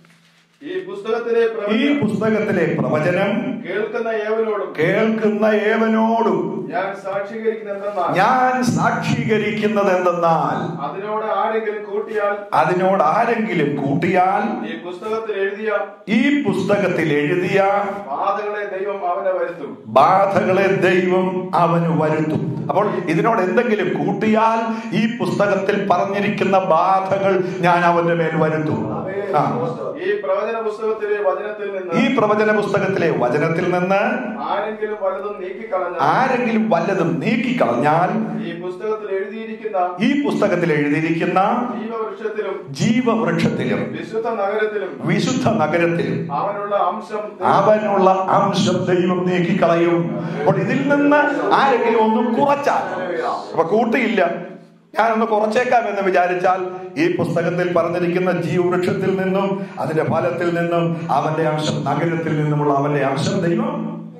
ഈ പുസ്തകത്തിലെ ഈ പ്രവചനം പുസ്തകത്തിലെ പ്രവചനം കേൾക്കുന്ന ഏവനോടും കേൾക്കുന്ന ഏവനോടും ഞാൻ സാക്ഷീകരിക്കുന്നെന്നാൽ ഞാൻ സാക്ഷീകരിക്കുന്നത് എന്തെന്നാൽ അതിനോട് ആരെങ്കിലും കൂട്ടിയാൽ അതിനോട് ആരെങ്കിലും കൂട്ടിയാൽ ഈ പുസ്തകത്തിൽ എഴുതിയ ഈ പുസ്തകത്തിൽ എഴുതിയ ബാധകളെ ദൈവം അവനെ വരുത്തും ബാധകളെ ദൈവം അവന് വരുത്തും അപ്പോൾ ഇതിനോട് എന്തെങ്കിലും കൂട്ടിയാൽ ഈ പുസ്തകത്തിൽ പറഞ്ഞിരിക്കുന്ന ബാധകൾ ഞാൻ അവന്റെ മേൽ വരുത്തും ആ. ഈ പ്രവചന പുസ്തകത്തിലെ വചനത്തിൽ നിന്ന് ഈ പ്രവചന പുസ്തകത്തിലെ വചനത്തിൽ നിന്ന് ആരെങ്കിലും വലതും നീക്കിക്കളഞ്ഞാൽ ആരെങ്കിലും വല്ലതും നീക്കിക്കളഞ്ഞാൽ ഈ പുസ്തകത്തിൽ എഴുതിയിരിക്കുന്ന ഈ പുസ്തകത്തിൽ എഴുതിയിരിക്കുന്ന ജീവവൃക്ഷത്തിലും ജീവവൃക്ഷത്തിലും വിശുദ്ധ നഗരത്തിലും വിശുദ്ധ നഗരത്തിലും അവനുള്ള അംശം അവനുള്ള അംശം ദൈവം നീക്കിക്കളയും അപ്പോൾ ഇതിൽ നിന്ന് ആരെങ്കിലും ഒന്നും കുറച്ചാൽ അപ്പൊ കൂട്ടിയില്ല ഞാനൊന്ന് കുറച്ചേക്കാം എന്ന് വിചാരിച്ചാൽ ഈ പുസ്തകത്തിൽ പറഞ്ഞിരിക്കുന്ന ജീവവൃക്ഷത്തിൽ നിന്നും അതിന്റെ ഫലത്തിൽ നിന്നും അവന്റെ അംശം നഗരത്തിൽ നിന്നുമുള്ള അവന്റെ അംശം ദൈവം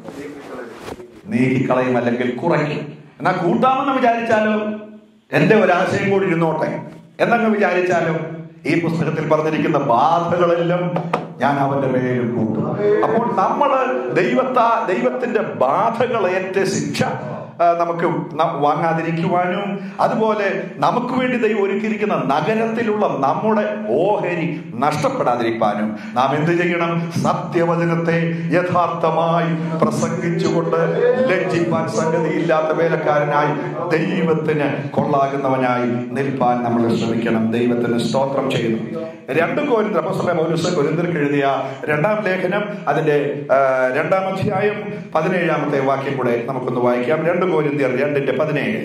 നീക്കിക്കളയും അല്ലെങ്കിൽ കുറയ്ക്കും എന്നാ കൂട്ടാമെന്ന് വിചാരിച്ചാലോ എന്റെ ഒരാശയം കൂടി ഇരുന്നോട്ടെ എന്നങ്ങ് വിചാരിച്ചാലോ ഈ പുസ്തകത്തിൽ പറഞ്ഞിരിക്കുന്ന ബാധകളെല്ലാം ഞാൻ അവന്റെ മേലും കൂട്ടും അപ്പോൾ നമ്മള് ദൈവത്താ ദൈവത്തിന്റെ ബാധകളേറ്റ ശിക്ഷ ആ, നമുക്ക് ന- വാങ്ങാതിരിക്കുവാനും അതുപോലെ നമുക്ക് വേണ്ടി ദൈവം ഒരുക്കിയിരിക്കുന്ന നഗരത്തിലുള്ള നമ്മുടെ ഓഹരി നഷ്ടപ്പെടാതിരിക്കാനും നാം എന്ത് ചെയ്യണം സത്യവചനത്തെ യഥാർത്ഥമായി പ്രസംഗിച്ചുകൊണ്ട് ലജ്ജിപ്പാൻ സംഗതിയില്ലാത്ത വേലക്കാരനായി ദൈവത്തിന് കൊള്ളാകുന്നവനായി നിൽപ്പാൻ നമ്മൾ ശ്രമിക്കണം ദൈവത്തിന് സ്തോത്രം ചെയ്യുന്നു രണ്ട് കോരിന്തർ അപ്പോസ്തലനായ പൗലോസ് കൊരിന്തർക്ക് എഴുതിയ രണ്ടാം ലേഖനം അതിന്റെ ആ, രണ്ടാം അധ്യായം പതിനേഴാമത്തെ വാക്യം കൂടെ നമുക്കൊന്ന് വായിക്കാം രണ്ട് കോരിന്തിയർ രണ്ടിന്റെ പതിനേഴ്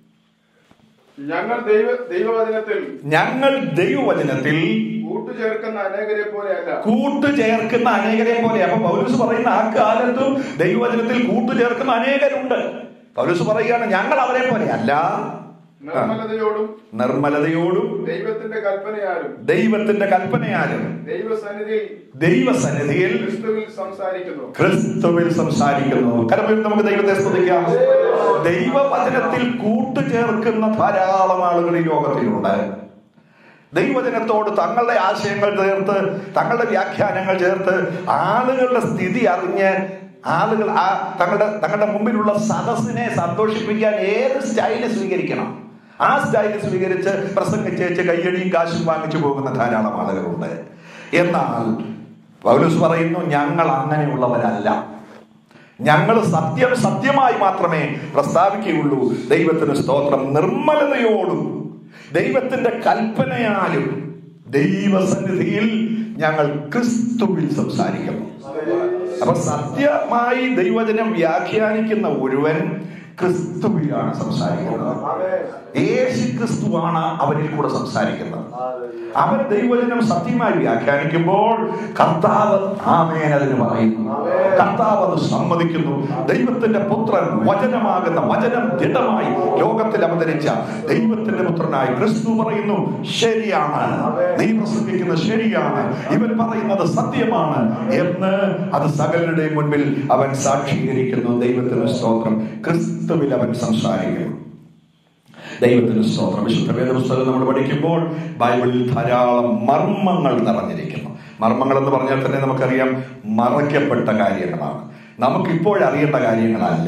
ഞങ്ങൾ ദൈവ ദൈവവചനത്തിൽ ഞങ്ങൾ ദൈവവചനത്തിൽ കൂട്ടുചേർക്കുന്ന അനേകരെ പോലെയല്ല കൂട്ടുചേർക്കുന്ന അനേകരെ പോലെ അപ്പൊ പൗലൂസ് പറയുന്ന ആ കാലത്തും ദൈവവചനത്തിൽ കൂട്ടുചേർക്കുന്ന അനേകരുണ്ട് പൗലൂസ് പറയുകയാണ് ഞങ്ങൾ അവരെ പോലെ അല്ല നിർമ്മലതയോടും നിർമ്മലതയോടും ദൈവത്തിന്റെ കൽപ്പനയാലും ദൈവത്തിന്റെ കൽപ്പനയാലും ദൈവസന്നിധിയിൽ ദൈവസന്നിധിയിൽ ക്രിസ്തുവിൽ സംസാരിക്കുന്നു ക്രിസ്തുവിൽ സംസാരിക്കുന്നു കരമിൽ നമുക്ക് ദൈവത്തെ സ്തുതിക്കാം ദൈവവചനത്തിൽ കൂട്ടുചേർക്കുന്ന ധാരാളം ആളുകൾ ഈ ലോകത്തിലുണ്ട് ദൈവജനത്തോട് തങ്ങളുടെ ആശയങ്ങൾ ചേർത്ത് തങ്ങളുടെ വ്യാഖ്യാനങ്ങൾ ചേർത്ത് ആളുകളുടെ സ്ഥിതി അറിഞ്ഞ് ആളുകൾ ആ തങ്ങളുടെ തങ്ങളുടെ മുമ്പിലുള്ള സദസ്സിനെ സന്തോഷിപ്പിക്കാൻ ഏത് സ്റ്റൈല് സ്വീകരിക്കണം ആ സ്റ്റൈല് സ്വീകരിച്ച് പ്രസംഗിച്ചേച്ച് കയ്യടിയും കാശും വാങ്ങിച്ചു പോകുന്ന ധാരാളം ആളുകളുണ്ട് എന്നാൽ പൗലൂസ് പറയുന്നു ഞങ്ങൾ അങ്ങനെയുള്ളവരല്ല ഞങ്ങൾ സത്യം സത്യമായി മാത്രമേ പ്രസ്താവിക്കുകയുള്ളൂ ദൈവത്തിന് സ്തോത്രം നിർമ്മലതയോടും ദൈവത്തിന്റെ കൽപ്പനയാലും ദൈവസന്നിധിയിൽ ഞങ്ങൾ ക്രിസ്തുവിൽ സംസാരിക്കുന്നു അപ്പൊ സത്യമായി ദൈവജനം വ്യാഖ്യാനിക്കുന്ന ഒരുവൻ ക്രിസ്തുവിലാണ് സംസാരിക്കുന്നത് യേശു ക്രിസ്തുവാണ് അവരിൽ കൂടെ സംസാരിക്കുന്നത് അവൻ ദൈവജനം സത്യമായി വ്യാഖ്യാനിക്കുമ്പോൾ കർത്താവ് ആമേൻ അതിന് പറയുന്നു കർത്താവ് അത് സമ്മതിക്കുന്നു ദൈവത്തിന്റെ പുത്രൻ വചനമാകുന്ന വചനം ദൃഢമായി ലോകത്തിൽ അവതരിച്ച ദൈവത്തിന്റെ പുത്രനായി ക്രിസ്തു പറയുന്നു ശരിയാണ് നീ പ്രസംഗിക്കുന്നത് ശരിയാണ് ഇവൻ പറയുന്നത് സത്യമാണ് എന്ന് അത് സകലരുടെയും മുൻപിൽ അവൻ സാക്ഷീകരിക്കുന്നു ദൈവത്തിന് സ്തോത്രം ക്രിസ്തുവിൽ അവൻ സംസാരിക്കുന്നു ദൈവത്തിന് സ്തോത്രം വിശുദ്ധ വേദപുസ്തകം നമ്മൾ പഠിക്കുമ്പോൾ ബൈബിളിൽ ധാരാളം മർമ്മങ്ങൾ നിറഞ്ഞിരിക്കുന്നു മർമ്മങ്ങൾ എന്ന് പറഞ്ഞാൽ തന്നെ നമുക്കറിയാം മറയ്ക്കപ്പെട്ട കാര്യങ്ങളാണ് നമുക്കിപ്പോൾ അറിയേണ്ട കാര്യങ്ങളല്ല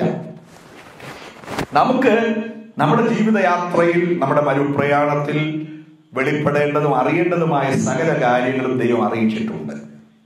നമുക്ക് നമ്മുടെ ജീവിതയാത്രയിൽ നമ്മുടെ മരുപ്രയാണത്തിൽ വെളിപ്പെടേണ്ടതും അറിയേണ്ടതുമായ സകല കാര്യങ്ങളും ദൈവം അറിയിച്ചിട്ടുണ്ട്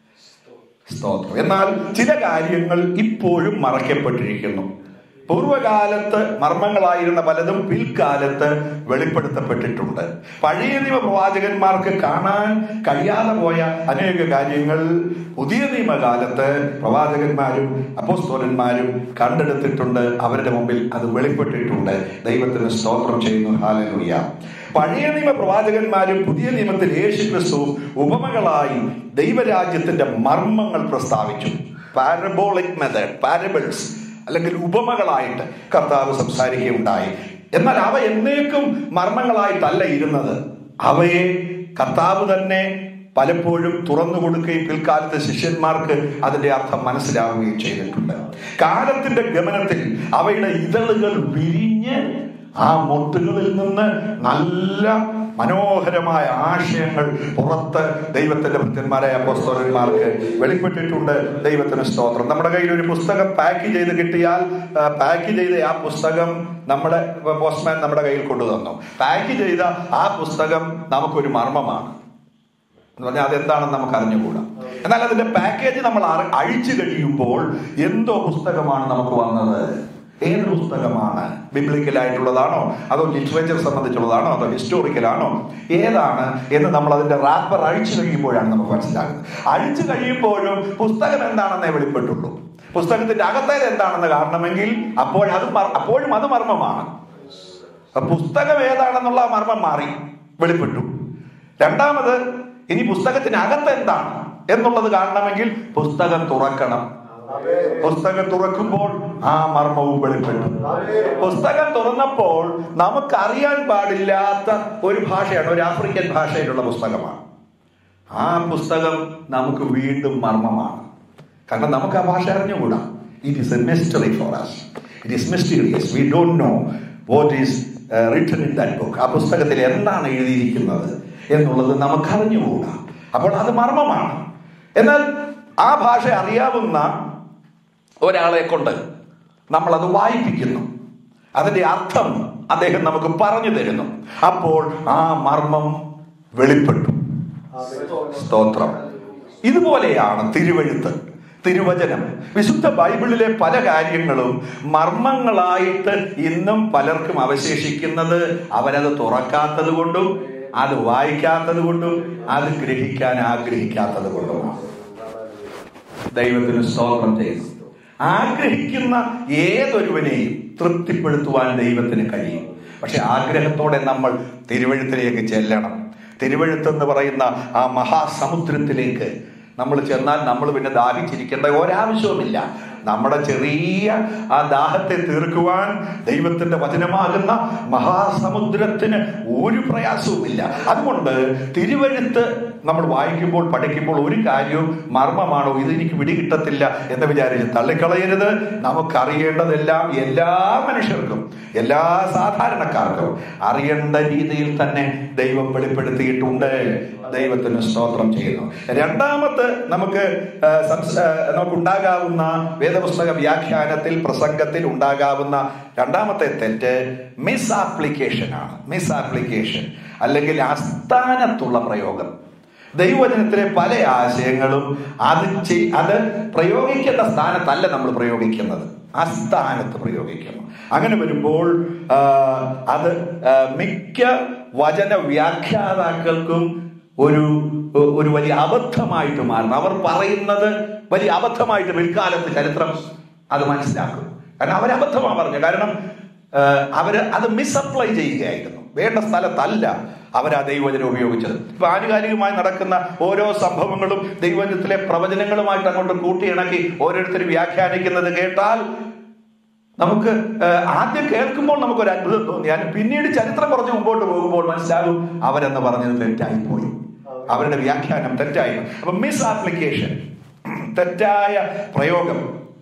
സ്തോത്രം എന്നാൽ ചില കാര്യങ്ങൾ ഇപ്പോഴും മറയ്ക്കപ്പെട്ടിരിക്കുന്നു പൂർവകാലത്ത് മർമ്മങ്ങളായിരുന്ന പലതും പിൽക്കാലത്ത് വെളിപ്പെടുത്തപ്പെട്ടിട്ടുണ്ട് പഴയ നിയമ പ്രവാചകന്മാർക്ക് കാണാൻ കഴിയാതെ പോയ അനേക കാര്യങ്ങൾ പുതിയ നിയമകാലത്ത് പ്രവാചകന്മാരും അപ്പോസ്തോലന്മാരും കണ്ടെടുത്തിട്ടുണ്ട് അവരുടെ മുമ്പിൽ അത് വെളിപ്പെട്ടിട്ടുണ്ട് ദൈവത്തിന് സ്തോത്രം ചെയ്യുന്നു ഹാലലുയ്യ പഴയ നിയമ പ്രവാചകന്മാരും പുതിയ നിയമത്തിൽ യേശു ക്രിസ്തുവും ഉപമകളായി ദൈവരാജ്യത്തിന്റെ മർമ്മങ്ങൾ പ്രസ്താവിച്ചു പാരബോളിക് മെത്തേഡ് പാരബിൾസ് അല്ലെങ്കിൽ ഉപമകളായിട്ട് കർത്താവ് സംസാരിക്കുകയുണ്ടായി എന്നാൽ അവ എന്നേക്കും മർമ്മങ്ങളായിട്ടല്ല ഇരുന്നത് അവയെ കർത്താവ് തന്നെ പലപ്പോഴും തുറന്നു കൊടുക്കുകയും പിൽക്കാലത്ത് ശിഷ്യന്മാർക്ക് അതിന്റെ അർത്ഥം മനസ്സിലാവുകയും ചെയ്തിട്ടുണ്ട് കാലത്തിന്റെ ഗമനത്തിൽ അവയുടെ ഇതളുകൾ വിരിഞ്ഞ് ആ മൊട്ടുകളിൽ നിന്ന് നല്ല മനോഹരമായ ആശയങ്ങൾ പുറത്ത് ദൈവത്തിന്റെ ഭക്തന്മാരായ അപ്പോസ്തോലന്മാർക്ക് വെളിപ്പെട്ടിട്ടുണ്ട് ദൈവത്തിന് സ്തോത്രം നമ്മുടെ കയ്യിൽ ഒരു പുസ്തകം പാക്ക് ചെയ്ത് കിട്ടിയാൽ പാക്ക് ചെയ്ത ആ പുസ്തകം നമ്മുടെ പോസ്റ്റ്മാൻ നമ്മുടെ കയ്യിൽ കൊണ്ടുതന്നു പാക്ക് ചെയ്ത ആ പുസ്തകം നമുക്കൊരു മർമ്മമാണ് എന്ന് പറഞ്ഞാൽ അതെന്താണെന്ന് നമുക്ക് അറിഞ്ഞുകൂടാ എന്നാൽ അതിന്റെ പാക്കേജ് നമ്മൾ അറി- അഴിച്ചു കഴിയുമ്പോൾ എന്തോ പുസ്തകമാണ് നമുക്ക് വന്നത് ഏത് പുസ്തകമാണ് ബിബ്ലിക്കലായിട്ടുള്ളതാണോ അതോ ലിറ്ററേച്ചർ സംബന്ധിച്ചുള്ളതാണോ അതോ ഹിസ്റ്റോറിക്കലാണോ ഏതാണ് എന്ന് നമ്മൾ അതിന്റെ റാപ്പർ അഴിച്ചു കഴിയുമ്പോഴാണ് നമുക്ക് മനസ്സിലാകുന്നത് അഴിച്ചു കഴിയുമ്പോഴും പുസ്തകം എന്താണെന്നേ വെളിപ്പെട്ടുള്ളൂ പുസ്തകത്തിന്റെ അകത്തേത് എന്താണെന്ന് കാണണമെങ്കിൽ അപ്പോൾ അത് മർ- അപ്പോഴും അത് മർമ്മമാണ് അപ്പൊ പുസ്തകം ഏതാണെന്നുള്ള ആ മർമ്മം മാറി വെളിപ്പെട്ടു രണ്ടാമത് ഇനി പുസ്തകത്തിനകത്ത് എന്താണ് എന്നുള്ളത് കാണണമെങ്കിൽ പുസ്തകം തുറക്കണം പുസ്തകം തുറക്കുമ്പോൾ ആ മർമ്മവും വെളിപ്പെട്ടു പുസ്തകം തുറന്നപ്പോൾ നമുക്കറിയാൻ പാടില്ലാത്ത ഒരു ഭാഷയാണ് ഒരു ആഫ്രിക്കൻ ഭാഷയിലുള്ള പുസ്തകമാണ് ആ പുസ്തകം നമുക്ക് വീണ്ടും മർമ്മമാണ് കാരണം നമുക്ക് ആ ഭാഷ അറിഞ്ഞുകൂടാ it is a mystery for us it is mysterious we don't know what is written in that book ആ പുസ്തകത്തിൽ എന്താണ് എഴുതിയിരിക്കുന്നത് എന്നുള്ളത് നമുക്ക് അറിഞ്ഞുകൂടാ അപ്പോൾ അത് മർമ്മമാണ് എന്നാൽ ആ ഭാഷ അറിയാവുന്ന ഒരാളെ കൊണ്ട് നമ്മൾ അത് വായിപ്പിക്കുന്നു അതിന്റെ അർത്ഥം അദ്ദേഹം നമുക്ക് പറഞ്ഞു തരുന്നു അപ്പോൾ ആ മർമ്മം വെളിപ്പെട്ടു സ്തോത്രം ഇതുപോലെയാണ് തിരുവഴുത്ത് തിരുവചനം വിശുദ്ധ ബൈബിളിലെ പല കാര്യങ്ങളും മർമ്മങ്ങളായിട്ട് ഇന്നും പലർക്കും അവശേഷിക്കുന്നത് അവരത് തുറക്കാത്തത് കൊണ്ടും അത് വായിക്കാത്തത് കൊണ്ടും അത് ഗ്രഹിക്കാൻ ആഗ്രഹിക്കാത്തത് കൊണ്ടുമാണ് ദൈവത്തിന് സ്തോത്രം ചെയ്യുന്നു ആഗ്രഹിക്കുന്ന ഏതൊരുവനെയും തൃപ്തിപ്പെടുത്തുവാൻ ദൈവത്തിന് കഴിയും പക്ഷെ ആഗ്രഹത്തോടെ നമ്മൾ തിരുവഴുത്തിലേക്ക് ചെല്ലണം തിരുവഴുത്തെന്ന് പറയുന്ന ആ മഹാസമുദ്രത്തിലേക്ക് നമ്മൾ ചെന്നാൽ നമ്മൾ പിന്നെ ദാഹിച്ചിരിക്കേണ്ട ഒരാവശ്യവുമില്ല നമ്മുടെ ചെറിയ ആ ദാഹത്തെ തീർക്കുവാൻ ദൈവത്തിന്റെ വചനമാകുന്ന മഹാസമുദ്രത്തിന് ഒരു പ്രയാസവുമില്ല അതുകൊണ്ട് തിരുവഴുത്ത് നമ്മൾ വായിക്കുമ്പോൾ പഠിക്കുമ്പോൾ ഒരു കാര്യവും മർമ്മമാണോ ഇത് എനിക്ക് പിടികിട്ടത്തില്ല എന്ന് വിചാരിച്ച് തള്ളിക്കളയരുത് നമുക്കറിയേണ്ടതെല്ലാം എല്ലാ മനുഷ്യർക്കും എല്ലാ സാധാരണക്കാർക്കും അറിയേണ്ട രീതിയിൽ തന്നെ ദൈവം വെളിപ്പെടുത്തിയിട്ടുണ്ട് ദൈവത്തിന് സ്തോത്രം ചെയ്യുന്നു രണ്ടാമത്തെ നമുക്ക് ആ, സംസ- ആ, നമുക്കുണ്ടാകാവുന്ന വേദപുസ്തക വ്യാഖ്യാനത്തിൽ പ്രസംഗത്തിൽ ഉണ്ടാകാവുന്ന രണ്ടാമത്തെ തെറ്റ് മിസ് ആപ്ലിക്കേഷൻ ആണ് മിസ് ആപ്ലിക്കേഷൻ അല്ലെങ്കിൽ അസ്ഥാനത്തുള്ള പ്രയോഗം ദൈവവചനത്തിലെ പല ആശയങ്ങളും അത് ചെയ്- അത് പ്രയോഗിക്കേണ്ട സ്ഥാനത്തല്ല നമ്മൾ പ്രയോഗിക്കുന്നത് അസ്ഥാനത്ത് പ്രയോഗിക്കുന്നു അങ്ങനെ വരുമ്പോൾ ആ, അത് ആ, മിക്ക വചന വ്യാഖ്യാതാക്കൾക്കും ഒരു ഒരു വലിയ അബദ്ധമായിട്ട് മാറുന്നു അവർ പറയുന്നത് വലിയ അബദ്ധമായിട്ട് പിൽക്കാലത്ത് ചരിത്രം അത് മനസ്സിലാക്കും കാരണം അവരബദ്ധമാണ് പറഞ്ഞു കാരണം ഏഹ്, അവര് അത് മിസ്അപ്ലൈ ചെയ്യുകയായിരുന്നു വേണ്ട സ്ഥലത്തല്ല അവർ ആ ദൈവവചനം ഉപയോഗിച്ചത് ഇപ്പൊ ആനുകാലികമായി നടക്കുന്ന ഓരോ സംഭവങ്ങളും ദൈവവചനത്തിലെ പ്രവചനങ്ങളുമായിട്ട് അങ്ങോട്ട് കൂട്ടിയിണക്കി ഓരോരുത്തർ വ്യാഖ്യാനിക്കുന്നത് കേട്ടാൽ നമുക്ക് ഏഹ്, ആദ്യം കേൾക്കുമ്പോൾ നമുക്ക് ഒരു അത്ഭുതം തോന്നിയാൽ പിന്നീട് ചരിത്രം കുറച്ച് മുമ്പോട്ട് പോകുമ്പോൾ മനസ്സിലാകും അവരെന്ന് പറഞ്ഞത് തെറ്റായി പോയി അവരുടെ വ്യാഖ്യാനം തെറ്റായി അപ്പൊ മിസ് ആപ്ലിക്കേഷൻ തെറ്റായ പ്രയോഗം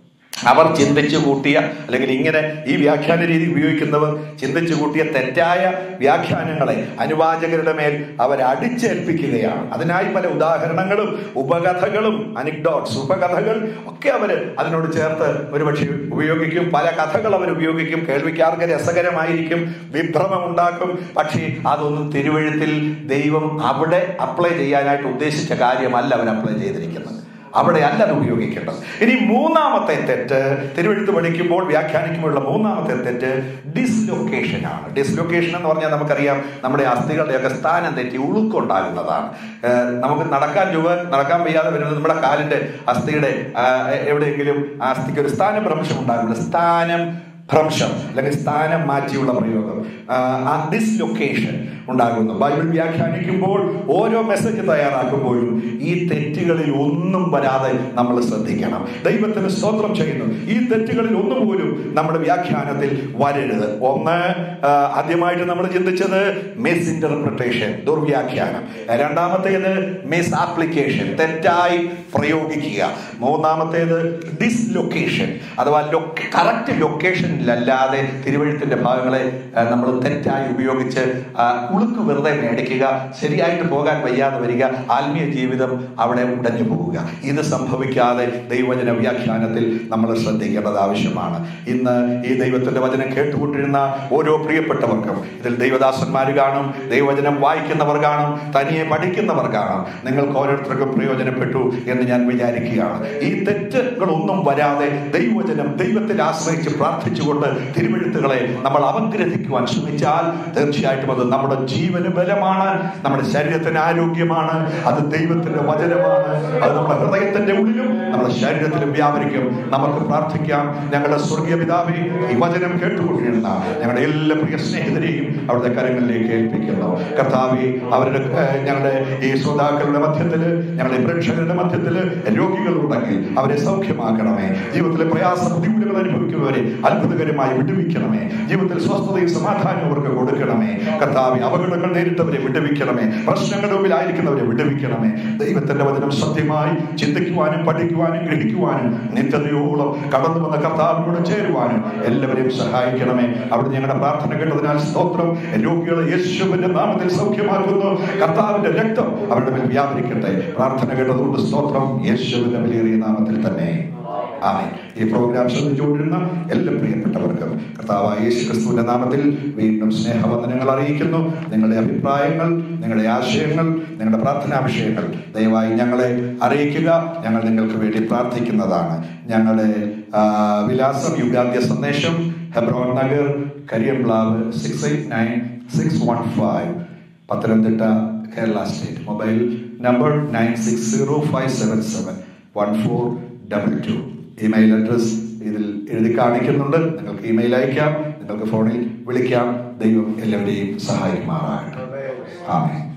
അവർ ചിന്തിച്ചു കൂട്ടിയ അല്ലെങ്കിൽ ഇങ്ങനെ ഈ വ്യാഖ്യാന രീതി ഉപയോഗിക്കുന്നവർ ചിന്തിച്ചു കൂട്ടിയ തെറ്റായ വ്യാഖ്യാനങ്ങളെ അനുവാചകരുടെ മേൽ അവർ അടിച്ചേൽപ്പിക്കുകയാണ് അതിനായി പല ഉദാഹരണങ്ങളും ഉപകഥകളും അനിക്ഡോട്ട്സ് ഉപകഥകൾ ഒക്കെ അവർ അതിനോട് ചേർത്ത് ഒരുപക്ഷെ ഉപയോഗിക്കും പല കഥകൾ അവർ ഉപയോഗിക്കും കേൾവിക്കാർക്ക് രസകരമായിരിക്കും വിഭ്രമം ഉണ്ടാക്കും പക്ഷേ അതൊന്നും തിരുവഴുത്തിൽ ദൈവം അവിടെ അപ്ലൈ ചെയ്യാനായിട്ട് ഉദ്ദേശിച്ച കാര്യമല്ല അവർ അപ്ലൈ ചെയ്തിരിക്കുന്നത് അവിടെ അല്ല അത് ഉപയോഗിക്കേണ്ടത് ഇനി മൂന്നാമത്തെ തെറ്റ് തിരുവഴുത്ത് പഠിക്കുമ്പോൾ വ്യാഖ്യാനിക്കുമ്പോഴുള്ള മൂന്നാമത്തെ തെറ്റ് ഡിസ്ലൊക്കേഷൻ ആണ് ഡിസ്ലൊക്കേഷൻ എന്ന് പറഞ്ഞാൽ നമുക്കറിയാം നമ്മുടെ അസ്ഥികളുടെയൊക്കെ സ്ഥാനം തെറ്റി ഉളുക്കുണ്ടാകുന്നതാണ് ഏഹ് നമുക്ക് നടക്കാൻ രൂപ നടക്കാൻ വയ്യാതെ വരുന്നത് നമ്മുടെ കാലിന്റെ അസ്ഥിയുടെ ആ, എവിടെയെങ്കിലും ആ അസ്ഥിക്ക് ഒരു സ്ഥാനഭ്രംശം ഉണ്ടാകുന്നത് സ്ഥാനം ഭ്രംശം അല്ലെങ്കിൽ സ്ഥാനം മാറ്റിയുള്ള പ്രയോഗം ആ ഡിസ്ലൊക്കേഷൻ ഉണ്ടാകുന്നു ബൈബിൾ വ്യാഖ്യാനിക്കുമ്പോൾ ഓരോ മെസ്സേജ് തയ്യാറാക്കുമ്പോഴും ഈ തെറ്റുകളിൽ ഒന്നും വരാതെ നമ്മൾ ശ്രദ്ധിക്കണം ദൈവത്തിന് സ്തോത്രം ചെയ്യുന്നു ഈ തെറ്റുകളിൽ ഒന്നും പോലും നമ്മുടെ വ്യാഖ്യാനത്തിൽ വരരുത് ഒന്ന് ആ, ആദ്യമായിട്ട് നമ്മൾ ചിന്തിച്ചത് മിസ് ഇന്റർപ്രിട്ടേഷൻ ദുർവ്യാഖ്യാനം രണ്ടാമത്തേത് മിസ് ആപ്ലിക്കേഷൻ തെറ്റായി പ്രയോഗിക്കുക മൂന്നാമത്തേത് ഡിസ്ലൊക്കേഷൻ അഥവാ കറക്റ്റ് ലൊക്കേഷനിലല്ലാതെ തിരുവഴുത്തിന്റെ ഭാഗങ്ങളെ നമ്മൾ തെറ്റായി ഉപയോഗിച്ച് ആ, ഉളുക്ക് വെറുതെ മേടിക്കുക ശരിയായിട്ട് പോകാൻ വയ്യാതെ വരിക ആത്മീയ ജീവിതം അവിടെ ഉടഞ്ഞു പോവുക ഇത് സംഭവിക്കാതെ ദൈവവചന വ്യാഖ്യാനത്തിൽ നമ്മൾ ശ്രദ്ധിക്കേണ്ടത് ആവശ്യമാണ് ഇന്ന് ഈ ദൈവത്തിന്റെ വചനം കേട്ടുകൊണ്ടിരുന്ന ഓരോ പ്രിയപ്പെട്ടവർക്കും ഇതിൽ ദൈവദാസന്മാർ കാണും ദൈവവചനം വായിക്കുന്നവർ കാണും തനിയെ പഠിക്കുന്നവർ കാണും നിങ്ങൾക്ക് ഓരോരുത്തർക്കും പ്രയോജനപ്പെട്ടു എന്ന് ഞാൻ വിചാരിക്കുകയാണ് ഈ തെറ്റുകളൊന്നും വരാതെ ദൈവവചനം ദൈവത്തിൽ ആശ്രയിച്ച് പ്രാർത്ഥിച്ചുകൊണ്ട് തിരുവഴുത്തുകളെ നമ്മൾ അപഗ്രഥിക്കുവാൻ ശ്രമിച്ചാൽ തീർച്ചയായിട്ടും അത് നമ്മുടെ ജീവന് ബലമാണ് നമ്മുടെ ശരീരത്തിന് ആരോഗ്യമാണ് അത് ദൈവത്തിന്റെ വചനമാണ് അത് നമ്മുടെ ഹൃദയത്തിന്റെ ഉള്ളിലും നമ്മുടെ ശരീരത്തിലും വ്യാപരിക്കും നമുക്ക് പ്രാർത്ഥിക്കാം ഞങ്ങളുടെ സ്വർഗീയ പിതാവേ ഈ വചനം കേട്ടുകൊണ്ടിരുന്ന ഞങ്ങളുടെ എല്ലാ പ്രിയ സ്നേഹിതരെയും അവിടുത്തെ കരങ്ങളിലേക്ക് ഏൽപ്പിക്കുന്നു കർത്താവെ അവരുടെ ഏഹ്, ഞങ്ങളുടെ ഈ ശ്രോതാക്കളുടെ മധ്യത്തില് ഞങ്ങളുടെ പ്രേക്ഷകരുടെ മധ്യത്തില് രോഗികളുണ്ടെങ്കിൽ അവരെ സൗഖ്യമാക്കണമേ ജീവിതത്തിലെ പ്രയാസ ബുദ്ധിമുട്ടുകൾ അനുഭവിക്കുന്നവരെ അത്ഭുതകരമായി വിടുവിക്കണമേ ജീവിതത്തിൽ സ്വസ്ഥതയും സമാധാനവും അവർക്ക് കൊടുക്കണമേ കർത്താവെ അപകടങ്ങൾ നേരിട്ടവരെ വിടുവിക്കണമേ പ്രശ്നങ്ങളുടെ മുമ്പിലായിരിക്കുന്നവരെ വിടുവിക്കണമേ ദൈവത്തിന്റെ വചനം സത്യമായി ചിന്തിക്കുവാനും പഠിക്കുവാനും ഗ്രഹിക്കുവാനും നിത്യതയോളം കടന്നു വന്ന കർത്താവിനോട് ചേരുവാനും എല്ലാവരെയും സഹായിക്കണമേ അവിടെ ഞങ്ങളുടെ പ്രാർത്ഥന കേട്ടതിനാൽ സ്തോത്രം രോഗികളെ യേശുവിന്റെ നാമത്തിൽ സൗഖ്യമാക്കുന്നു കർത്താവിന്റെ രക്തം അവരുടെ മേൽ വ്യാപരിക്കട്ടെ പ്രാർത്ഥന കേട്ടതുകൊണ്ട് സ്തോത്രം യേശുവിന്റെ വലിയ നാമത്തിൽ തന്നെ ആമേൻ ഈ പ്രോഗ്രാം ശ്രദ്ധിച്ചുകൊണ്ടിരുന്ന എല്ലാ പ്രിയപ്പെട്ടവർക്കും കർത്താവായ യേശു ക്രിസ്തുവിന്റെ നാമത്തിൽ വീണ്ടും സ്നേഹവന്ദനങ്ങൾ അറിയിക്കുന്നു നിങ്ങളുടെ അഭിപ്രായങ്ങൾ നിങ്ങളുടെ ആശയങ്ങൾ നിങ്ങളുടെ പ്രാർത്ഥനാ വിഷയങ്ങൾ ദയവായി ഞങ്ങളെ അറിയിക്കുക ഞങ്ങൾ നിങ്ങൾക്ക് വേണ്ടി പ്രാർത്ഥിക്കുന്നതാണ് ഞങ്ങളുടെ ആ, വിലാസം യുഗാദ്യ സന്ദേശം Hebron Nagar Kariyamplavu six eight nine six one five Pathanamthitta Kerala state mobile number nine six zero five seven seven one four double two email address ഇതിൽ എഴുതി കാണിക്കുന്നുണ്ട് നിങ്ങൾക്ക് ഇമെയിൽ അയക്കാം നിങ്ങൾക്ക് ഫോണിൽ വിളിക്കാം ദൈവം എല്ലാവരെയും സഹായിക്കുമാറാകട്ടെ ആമേൻ